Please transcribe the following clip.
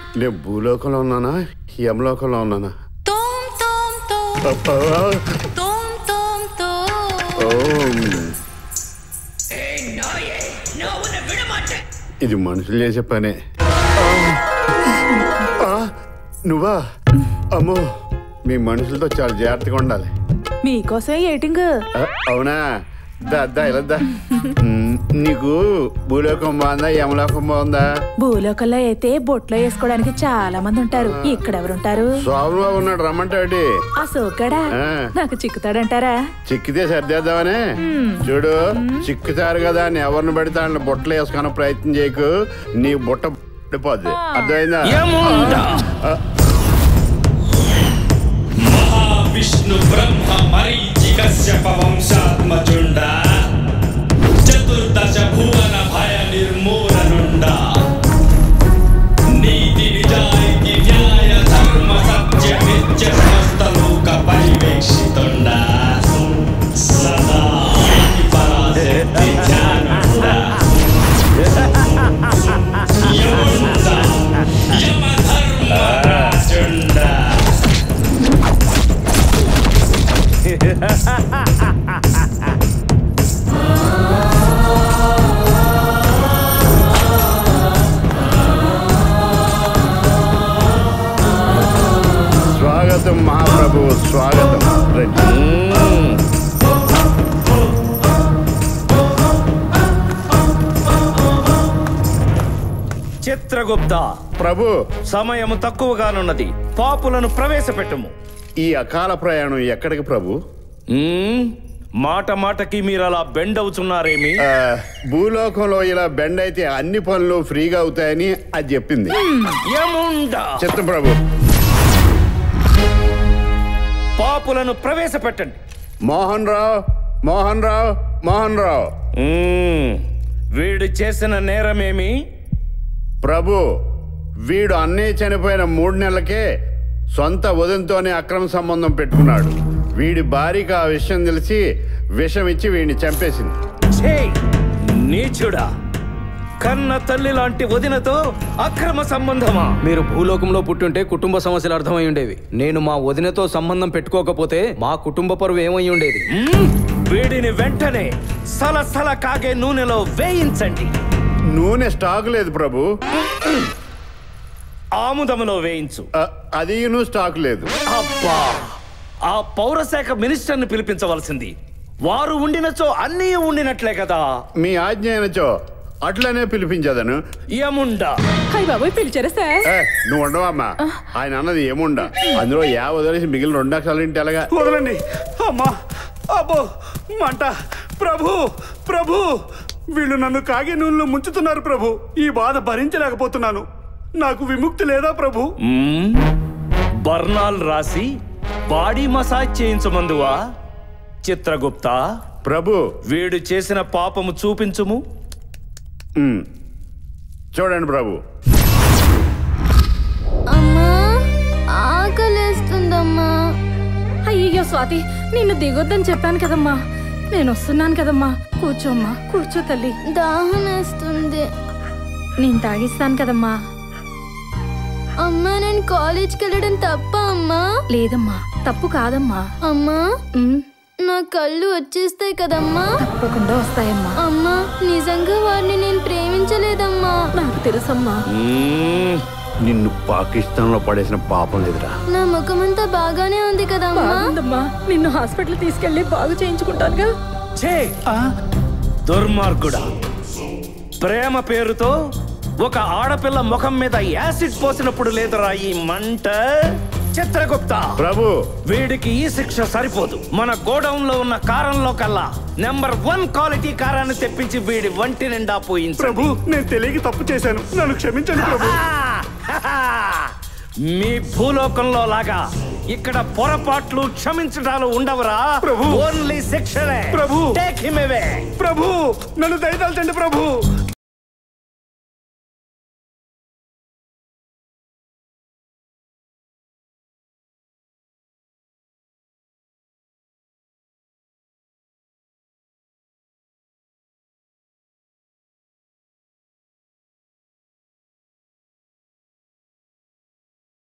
నేను భూలోకంలో ఉన్నానా యమలోకంలో ఉన్నానా తోం తోం తోం అబ్బా. తోం తోం తోం ఓం. ఇది మనుషులు చేసే పనే ఆ, నువ్వా అమ్మో మీ మనుషులతో చాలా జాగ్రత్తగా ఉండాలి మీకోసమే ఏటింగ్ ఆ, అవునా దా దా ఇలా దా మ్, నీకు భూలోకం బాగుందా యమలోకం బాగుందా భూలోకంలో అయితే బొట్లో వేసుకోవడానికి చాలా మంది ఉంటారు ఇక్కడెవరుంటారు స్వామిలో ఉన్నాడు రమ్మంటాడు ఆ సోగ్గాడా ఆ. నాకు చిక్కుతాడంటారా చిక్కితే సర్దేద్దామనే చూడు చిక్కుతారు కదా అని ఎవరిని పడితే వాళ్ళని బుట్టలు వేసుకునే ప్రయత్నం చేయకు నీ బుట్ట పడిపోద్ది అర్థమైందా విష్ణు బ్రహ్మ మరీచికస్య వంశాత్మజుండ చతుర్దశ భువన భయ నిర్మూలనుండ నీతి నిజాయితీ న్యాయ ధర్మ సత్య నిత్య సమస్త లోక పరివేక్షితుండ సదా పరాశక్తి ధ్యానుండ యముండ యమధర్మరాజుండ స్వాగతం మహాప్రభు స్వాగతం రండి. చిత్రగుప్త ప్రభు సమయం తక్కువగానున్నది పాపులను ప్రవేశపెట్టుము ఈ అకాల ప్రయాణం ఎక్కడికి ప్రభు మ్మ్? మాట మాటకి మీరు అలా బెండ్ అవుతున్నారేమి ఆ, భూలోకంలో ఇలా బెండ్ అయితే అన్ని పనులు ఫ్రీగా అవుతాయని అది చెప్పింది యముండా చిత్తం ప్రభు పాపులను ప్రవేశపెట్టండి మోహన్ రావు మోహన్ రావు మోహన్ రావు మ్మ్. వీడు చేసిన నేరమేమి ప్రభు వీడు అన్నయ్య చనిపోయిన మూడు నెలలకే సొంత వదంతోనే అక్రమ సంబంధం పెట్టుకున్నాడు వీడి భార్యకి ఆ విషయం తెలిసి విషం ఇచ్చి వీడిని చంపేసింది ఛీ! నీచుడా కన్న తల్లి లాంటి వదినతో అక్రమ సంబంధమా మీరు భూలోకంలో పుట్టుంటే కుటుంబ సమస్యలు అర్థమై ఉండేవి నేను మా వదినతో సంబంధం పెట్టుకోకపోతే మా కుటుంబ పరువు ఏమై ఉండేది మ్మ్? వీడిని వెంటనే సలసల కాగే నూనెలో వేయించండి నూనె స్టాక్ లేదు ప్రభు ఆముదములో వేయించు ఆ, అదీను స్టాక్ లేదు అబ్బా ఆ పౌరశాఖ మినిస్టర్ని పిలిపించవలసింది వారు ఉండినచో అన్నీ ఉండినట్లే కదా మీ ఆజ్ఞ అయినచో అట్లనే పిలిపించదను యముండా హాయ్ బాబోయ్ పిలిచారా సార్ ఏ, నువ్వు ఉండవమ్మా ఆయన అన్నది ఏముండ అందులో యా వదిలేసి మిగిలిన రెండు అక్షరాలు ఇంటి ఎలాగా వదలండి అమ్మా అబ్బో మంట ప్రభు ప్రభు వీళ్ళు నన్ను కాగే నూనెలో ముంచుతున్నారు ప్రభు ఈ బాధ భరించలేకపోతున్నాను నాకు విముక్తి లేదా ప్రభు బర్నాల్ రాసి బాడీ మసాజ్ చేయించమందువా చిత్రగుప్త ప్రభు వీడు చేసిన పాపము చూపించుము ఉమ్, చూడండి ప్రభు అమ్మా ఆకలేస్తుందమ్మా అయ్యో స్వాతి నిన్ను దిగొద్దని చెప్పాను కదమ్మా నేను వస్తున్నాను కదమ్మా కూర్చోమ్మా కూర్చో తల్లి దాహం వేస్తుంది నేను తాగిస్తాను కదమ్మా అమ్మా నేను కాలేజ్కి వెళ్ళడం తప్ప అమ్మా లేదమ్మా తప్పు కాదమ్మా అమ్మా ఉమ్, నా కళ్ళు వచ్చేస్తాయి కదమ్మా తప్పకుండా వస్తాయమ్మా అమ్మా నిజంగా వారిని నేను ప్రేమించలేదమ్మా నాకు తెలుసమ్మా నిన్ను పాకిస్తాన్ లో పడేసిన పాపం లేదురా నా ముఖమంతా బాగానే ఉంది కదమ్మా బాగుందమ్మా నిన్ను హాస్పిటల్ తీసుకెళ్లి బాగు చేయించుకుంటానుగా ఛే! దుర్మార్గుడా ప్రేమ పేరుతో ఒక ఆడపిల్ల ముఖం మీద యాసిడ్ పోసినప్పుడు లేదురా ఈ మంట చిత్రగుప్త ప్రభు వీడికి ఈ శిక్ష సరిపోదు మన గోడౌన్ లో ఉన్న కారంలో కల్లా నెంబర్ వన్ క్వాలిటీ కారాన్ని తెప్పించి వీడి వంటి నిండా పోయించు ప్రభు నేను తెలియక తప్పు చేశాను నన్ను క్షమించండి ప్రభు మీ భూలోకంలో లాగా ఇక్కడ పొరపాట్లు క్షమించడాలు ఉండవురా ప్రభు. ఓన్లీ శిక్షణే ప్రభు. టేక్ హిమ్ అవే ప్రభు నన్ను దయదాల్చండి ప్రభు